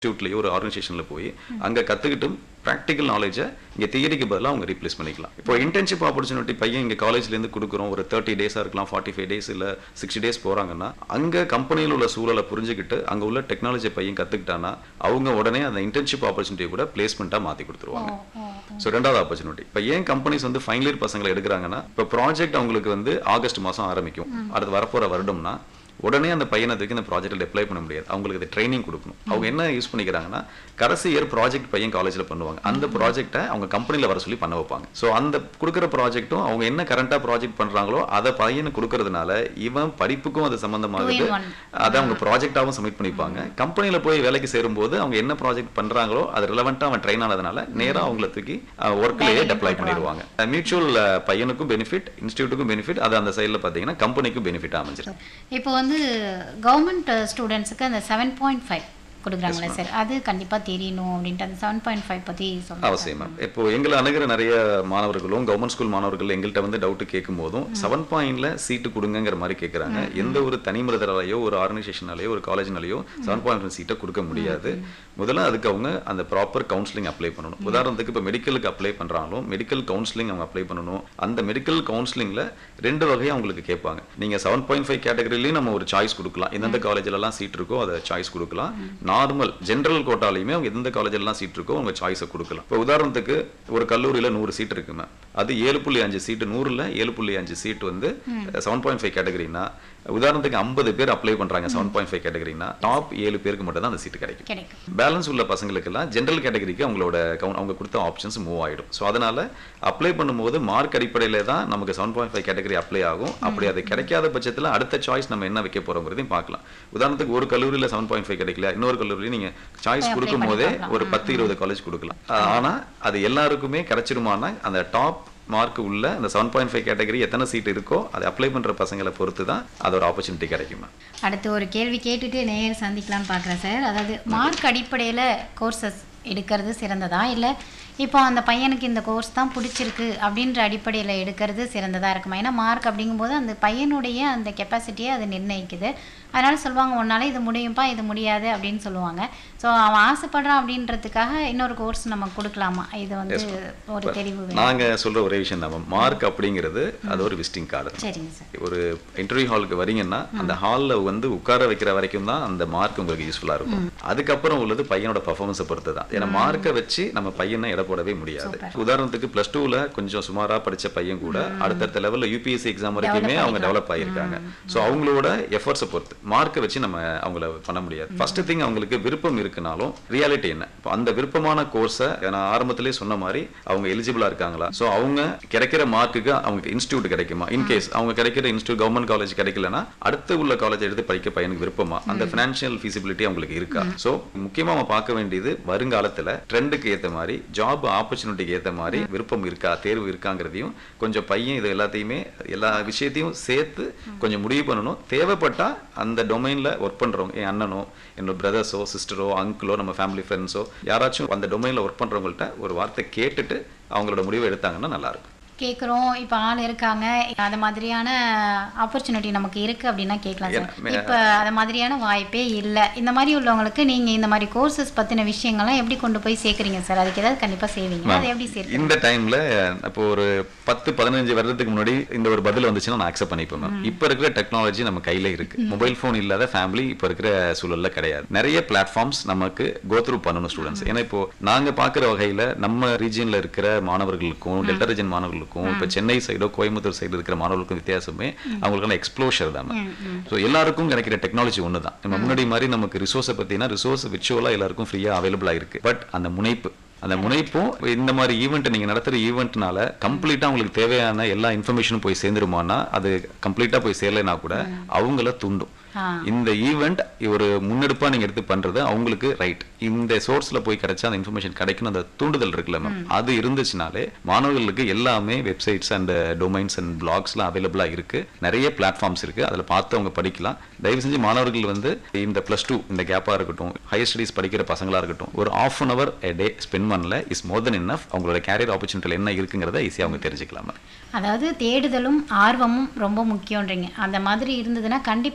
இன்ஸ்டியூட்லேயோ ஒரு ஆர்கனைசேஷனில் போய் அங்கே கற்றுக்கிட்டு ப்ராக்டிக்கல் நாலேஜை இங்கே தியரிக்கு பதிலாக அவங்க ரீப்ளேஸ் பண்ணிக்கலாம் இப்போ இன்டர்ன்ஷிப் ஆப்பர்ச்சுனிட்டி பையன் இங்கே காலேஜ்லேருந்து கொடுக்குறோம் ஒரு தேர்ட்டி டேஸாக இருக்கலாம் ஃபார்ட்டி ஃபைவ் டேஸ் இல்லை சிக்ஸ்டி டேஸ் போகிறாங்கன்னா அங்கே கம்பெனியில் உள்ள சூழலை புரிஞ்சுக்கிட்டு அங்கே உள்ள டெக்னாலஜி பையன் கற்றுக்கிட்டான்னா அவங்க உடனே அந்த இன்டர்ன்ஷிப் ஆப்பர்ச்சுனிட்டியை கூட பிளேஸ்மெண்ட்டாக மாற்றி கொடுத்துருவாங்க ஸோ ரெண்டாவது ஆப்பர்ச்சுனிட்டி இப்போ ஏன் கம்பெனிஸ் வந்து ஃபைனல் இயர் பசங்களை எடுக்கிறாங்கன்னா இப்போ ப்ராஜெக்ட் அவங்களுக்கு வந்து ஆகஸ்ட் மாதம் ஆரம்பிக்கும் அடுத்து வரப்போகிற வருடம்னா உடனே அந்த பையனை தூக்கி இந்த ப்ராஜெக்ட்டில் அப்ளை பண்ண முடியாது அவங்களுக்கு இது ட்ரைனிங் கொடுக்கணும் அவங்க என்ன யூஸ் பண்ணிக்கிறாங்கன்னா கடைசி இயர் ப்ராஜெக்ட் பையன் காலேஜில் பண்ணுவாங்க அந்த ப்ராஜெக்ட்டை அவங்க கம்பெனியில் வர சொல்லி பண்ண வைப்பாங்க ஸோ அந்த கொடுக்குற ப்ராஜெக்ட்டும் அவங்க என்ன கரண்ட்டாக ப்ராஜெக்ட் பண்ணுறாங்களோ அதை பையனுக்கு கொடுக்கறதுனால இவன் படிப்புக்கும் அது சம்மந்தமாகுது Two in one. அதை அவங்க ப்ராஜெக்டாகவும் சப்மிட் பண்ணிப்பாங்க கம்பெனியில் போய் வேலைக்கு சேரும்போது அவங்க என்ன ப்ராஜெக்ட் பண்ணுறாங்களோ அது ரிலவெண்ட்டாக அவன் ட்ரெயின் ஆனதுனால நேராக அவங்கள தூக்கி ஒர்க்லேயே வேலைக்கு டெப்ளாய் போட்டுருவாங்க. பண்ணிடுவாங்க மியூச்சுவல் பையனுக்கும் பெனிஃபிட் இன்ஸ்டியூட்டுக்கும் பெனிஃபிட் அது அந்த சைடில் பார்த்தீங்கன்னா கம்பெனிக்கும் பெனிஃபிட் அமைஞ்சிருக்கு இப்போ வந்து கவர்மெண்ட் ஸ்டூடெண்ட்ஸுக்கு அந்த செவன் பாயிண்ட் ஃபைவ் கொடுக்குறாங்களே சார் அது கண்டிப்பாக தெரியணும் அப்படின்ட்டு அந்த செவன் பாயிண்ட் ஃபைவ் பற்றி சொல்லுங்கள் அவசியம் மேம் இப்போ எங்களை அணுகிற நிறைய மாணவர்களும் கவர்மெண்ட் ஸ்கூல் மாணவர்கள் எங்கள்கிட்ட வந்து டவுட் கேட்கும் போதும் செவன் பாயிண்ட்ல சீட்டு கொடுங்கங்கிற மாதிரி கேட்குறாங்க எந்த ஒரு தனி மனிதராலேயோ ஒரு ஆர்கனைசேஷனாலேயோ ஒரு காலேஜ்னாலேயோ செவன் பாயிண்ட் சீட்டை கொடுக்க முடியாது முதல்ல அதுக்கு அவங்க அந்த ப்ராப்பர் கவுன்சிலிங் அப்ளை பண்ணணும் உதாரணத்துக்கு இப்போ மெடிக்கலுக்கு அப்ளை பண்றாங்களோ மெடிக்கல் கவுன்சிலிங் அவங்க அப்ளை பண்ணணும் அந்த மெடிக்கல் கவுன்சிலிங்ல ரெண்டு வகையா அவங்களுக்கு கேட்பாங்க நீங்க செவன் பாயிண்ட் ஃபைவ் கேட்டகரிலையும் நம்ம ஒரு சாய்ஸ் கொடுக்கலாம் எந்தெந்த காலேஜ்லலாம் சீட் இருக்கோ அதை சாய்ஸ் கொடுக்கலாம் நார்மல் ஜென்ரல் கோட்டாலையுமே அவங்க எந்த காலேஜ்லாம் சீட் இருக்கோ அவங்க சாய்ஸை கொடுக்கலாம் இப்போ உதாரணத்துக்கு ஒரு கல்லூரியில நூறு சீட் இருக்குமே அது ஏழு புள்ளி அஞ்சு சீட்டு நூறுல ஏழு புள்ளி அஞ்சு சீட் வந்து செவன் பாயிண்ட் ஃபைவ் கேட்டகரினா உதாரணத்துக்கு ஐம்பது பேர் அப்ளை பண்றாங்க செவன் பாயிண்ட் ஃபைவ் கேட்டகரினா டாப் ஏழு பேருக்கு மட்டும் தான் அந்த சீட் கிடைக்கும் கிடைக்கும் பேலன்ஸ் உள்ள பசங்களுக்கெல்லாம் ஜென்ரல் கேட்டகரிக்கு அவங்களோட கவுன் அவங்க கொடுத்த ஆப்ஷன்ஸ் மூவ் ஆயிடும் ஸோ அதனால அப்ளை பண்ணும்போது மார்க் அடிப்படையில தான் நமக்கு seven point five category apply ஆகும் அப்படி அது கிடைக்காத பட்சத்தில் அடுத்த சாய்ஸ் நம்ம என்ன வைக்க போறோங்கிறதையும் பார்க்கலாம் உதாரணத்துக்கு ஒரு கல்லூரியில் செவன் பாயிண்ட் ஃபைவ் கிடைக்கல இன்னொரு கல்லூரியில் நீங்க சாய்ஸ் apply கொடுக்கும் போதே பண்ணி ஒரு பத்து இருபது காலேஜ் கொடுக்கலாம் ஆனா அது எல்லாருக்குமே கிடைச்சிருமானா அந்த டாப் மார்க் உள்ள அந்த செவன் பாயிண்ட் ஃபைவ் கேட்டகரி எத்தனை சீட் இருக்கோ அதை அப்ளை பண்ற பசங்களை பொறுத்து தான் அது ஒரு ஆப்பர்ச்சுனிட்டி கிடைக்குமா அடுத்து ஒரு கேள்வி கேட்டுட்டு நேயர் சந்திக்கலாம்னு பார்க்குறேன் சார் அதாவது மார்க் அடிப்படையில் கோர்சஸ் எடுக்கிறது சிறந்ததா இல்லை இப்போ அந்த பையனுக்கு இந்த கோர்ஸ் தான் பிடிச்சிருக்கு அப்படின்ற அடிப்படையில் எடுக்கிறது சிறந்ததாக இருக்குமா ஏன்னா மார்க் அப்படிங்கும்போது அந்த பையனுடைய அந்த கெப்பாசிட்டியை அது நிர்ணயிக்குது அதனால சொல்லுவாங்க உன்னால இது முடியும்ப்பா இது முடியாது அப்படின்னு சொல்லுவாங்க ஸோ அவன் ஆசைப்படுறான் அப்படின்றதுக்காக இன்னொரு கோர்ஸ் நம்ம கொடுக்கலாமா இது வந்து ஒரு தெளிவு வேணும் நாங்க சொல்ற ஒரே விஷயம் தான் மார்க் அப்படிங்கிறது அது ஒரு விசிட்டிங் கார்டு சரிங்க சார் ஒரு இன்டர்வியூ ஹாலுக்கு வரீங்கன்னா அந்த ஹால்ல வந்து உட்கார வைக்கிற வரைக்கும் தான் அந்த மார்க் உங்களுக்கு யூஸ்ஃபுல்லா இருக்கும் அதுக்கப்புறம் உள்ளது பையனோட பர்ஃபார்மன்ஸை பொறுத்து தான் ஏன்னா மார்க்கை வச்சு நம்ம பையனை எடை போடவே முடியாது உதாரணத்துக்கு பிளஸ் டூல கொஞ்சம் சுமாரா படிச்ச பையன் கூட அடுத்தடுத்த லெவல்ல யூபிஎஸ்சி எக்ஸாம் வரைக்குமே அவங்க டெவலப் ஆகியிருக்காங்க ஸோ அவங்களோட எஃபர்ட்ஸை பொறுத்து மார்க்கை வச்சு நம்ம அவங்கள பண்ண முடியாது ஃபர்ஸ்ட் திங் அவங்களுக்கு விருப்பம் இருக்குனாலும் ரியாலிட்டி என்ன இப்போ அந்த விருப்பமான கோர்ஸை நான் ஆரம்பத்திலே சொன்ன மாதிரி அவங்க எலிஜிபிளா இருக்காங்களா ஸோ அவங்க கிடைக்கிற மார்க்குக்கு அவங்க இன்ஸ்டியூட் கிடைக்குமா இன்கேஸ் அவங்க கிடைக்கிற இன்ஸ்டியூட் கவர்மெண்ட் காலேஜ் கிடைக்கலனா அடுத்து உள்ள காலேஜ் எடுத்து படிக்க பையனுக்கு விருப்பமா அந்த ஃபினான்ஷியல் ஃபீசிபிலிட்டி அவங்களுக்கு இருக்கா ஸோ முக்கியமா நம்ம பார்க்க வேண்டியது வருங்காலத்துல ட்ரெண்டுக்கு ஏத்த மாதிரி ஜாப் ஆப்பர்ச்சுனிட்டிக்கு ஏத்த மாதிரி விருப்பம் இருக்கா தேர்வு இருக்காங்கிறதையும் கொஞ்சம் பையன் இது எல்லாத்தையுமே எல்லா விஷயத்தையும் சேர்த்து கொஞ்சம் முடிவு பண்ணணும் தேவைப்பட்டா அந்த டொமைன்ல ஒர்க் பண்றவங்க என் அண்ணனோ என்னோட பிரதர்ஸோ சிஸ்டரோ அங்கிளோ நம்ம ஃபேமிலி ஃப்ரெண்ட்ஸோ யாராச்சும் அந்த டொமைன்ல ஒர்க் பண்றவங்கள்ட்ட ஒரு வார்த்தை கேட்டுட்டு அவங்களோட முடிவை எடுத்தாங்கன்னா நல்லா இருக்கும் கேட்குறோம் இப்போ ஆள் இருக்காங்க அது மாதிரியான ஆப்பர்ச்சுனிட்டி நமக்கு இருக்கு அப்படின்னா கேட்கலாம் சார் ஏன்னா, இப்போ அது மாதிரியான வாய்ப்பே இல்லை இந்த மாதிரி உள்ளவங்களுக்கு நீங்க இந்த மாதிரி கோர்சஸ் பத்தின விஷயங்கள்லாம் எப்படி கொண்டு போய் சேர்க்குறீங்க சார் அதுக்கு ஏதாவது கண்டிப்பா செய்வீங்க அதை எப்படி சேர்க்க இந்த டைம்ல இப்போ ஒரு பத்து பதினஞ்சு வருடத்துக்கு முன்னாடி இந்த ஒரு பதில் வந்துச்சுன்னா நான் அக்செப்ட் பண்ணிப்பேன் மேம் இப்போ இருக்கிற டெக்னாலஜி நம்ம கையில இருக்கு மொபைல் ஃபோன் இல்லாத ஃபேமிலி இப்போ இருக்கிற சூழல்ல கிடையாது நிறைய பிளாட்ஃபார்ம்ஸ் நமக்கு கோத்ரூ பண்ணணும் ஸ்டூடெண்ட்ஸ் ஏன்னா இப்போ நாங்க பாக்குற வகையில நம்ம ரீஜியன்ல இருக்கிற மாணவர்களுக்கும் டெல்டா ரீஜன் மாணவர்களுக்கும் இப்போ சென்னை சைடோ கோயம்புத்தூர் சைடு இருக்கிற மாணவர்களுக்கும் வித்தியாசமே அவங்களுக்கான எக்ஸ்ப்ளோஷர் தான் ஸோ எல்லாருக்கும் கிடைக்கிற டெக்னாலஜி ஒன்று தான் நம்ம முன்னாடி மாதிரி நமக்கு ரிசோர்ஸை பத்தினா ரிசோர்ஸ் விர்ச்சுவலாக எல்லாருக்கும் ஃப்ரீயா அவைலபிளா இருக்கு பட் அந்த முனைப்பு அந்த முனைப்பும் இந்த மாதிரி ஈவெண்ட் நீங்க நடத்துற ஈவெண்ட்னால கம்ப்ளீட்டா உங்களுக்கு தேவையான எல்லா இன்ஃபர்மேஷனும் போய் சேர்ந்துருமானா அது கம்ப்ளீட்டா போய் சேரலைனா கூட அவங்கள தூண்டும் ஆ. இந்த ஈவெண்ட் ஒரு முன்னெடுப்பா நீங்க எடுத்து பண்றது அவங்களுக்கு ரைட் இந்த சோர்ஸ்ல போய் கிடைச்சா அந்த இன்ஃபர்மேஷன் கிடைக்கணும் அந்த தூண்டுதல் இருக்குல்ல மேம் அது இருந்துச்சுனாலே மாணவர்களுக்கு எல்லாமே வெப்சைட்ஸ் அண்ட் டொமைன்ஸ் அண்ட் பிளாக்ஸ்லாம் அவைலபிளா இருக்கு நிறைய பிளாட்ஃபார்ம்ஸ் இருக்கு அதுல பார்த்து அவங்க படிக்கலாம் தயவு செஞ்சு மாணவர்கள் வந்து இந்த பிளஸ் டூ இந்த கேப்பா இருக்கட்டும் ஹையர் ஸ்டடீஸ் படிக்கிற பசங்களா இருக்கட்டும் ஒரு half an hour day spend பண்ணல இஸ் மோர் தென் இனஃப் அவங்களோட கேரியர் ஆப்பர்ச்சுனிட்டியில் என்ன இருக்குங்கிறத ஈஸியாக அவங்க தெரிஞ்சுக்கலாம் அதாவது தேடுதலும் ஆர்வமும் ரொம்ப முக்கியன்றீங்க அந்த மாதிரி இருந்ததுன்னா கண்டிப்பா ஒரு நல்ல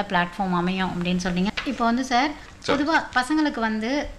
நல்ல பிளாட்ஃபார்ம் அமையும் அப்படின்னு சொன்னீங்க இப்போ வந்து சார் பொதுவாக பசங்களுக்கு வந்து